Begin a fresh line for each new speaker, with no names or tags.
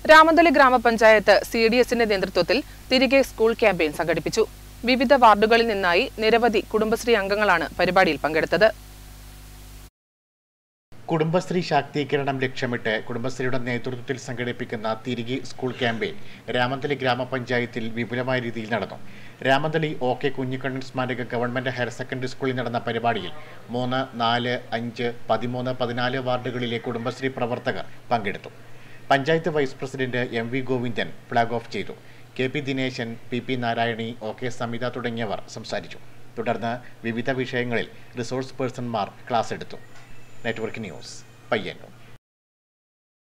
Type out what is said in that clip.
രാമന്തളി ഗ്രാമപഞ്ചായത്ത് C D എസിന്റെ നേതൃത്വത്തിൽ തിരികെ സ്കൂൾ ക്യാമ്പയിൻ സംഘടിപ്പിച്ചു വിവിധ വാർഡുകളിൽ നിന്നായി നിരവധി കുടുംബശ്രീ അംഗങ്ങളാണ് പരിപാടിയിൽ പങ്കെടുത്തത്
കുടുംബശ്രീ ശാക്തീകരണം ലക്ഷ്യമിട്ട് കുടുംബശ്രീയുടെ നേതൃത്വത്തിൽ സംഘടിപ്പിക്കുന്ന തിരികെ സ്കൂൾ ക്യാമ്പയിൻ രാമന്തളി ഗ്രാമപഞ്ചായത്തിൽ വിപുലമായ രീതിയിൽ നടന്നു രാമന്തളി ഒ കെ കുഞ്ഞിക്കണ്ണൻ സ്മാരക ഗവൺമെന്റ് ഹയർ സെക്കൻഡറി സ്കൂളിൽ നടന്ന പരിപാടിയിൽ മൂന്ന് നാല് അഞ്ച് പതിമൂന്ന് പതിനാല് വാർഡുകളിലെ കുടുംബശ്രീ പ്രവർത്തകർ പങ്കെടുത്തു panchayat vice president M V Govindan flag off ചെയ്തു K P Dineshan P P Narayani O K Samitha തുടങ്ങിയവർ സംസാരിച്ചു തുടർന്ന് വിവിധ വിഷയങ്ങളിൽ റിസോഴ്സ് പേഴ്സൺമാർ ക്ലാസ് എടുത്തു നെറ്റ്വർക്ക് ന്യൂസ് പയ്യന്നൂർ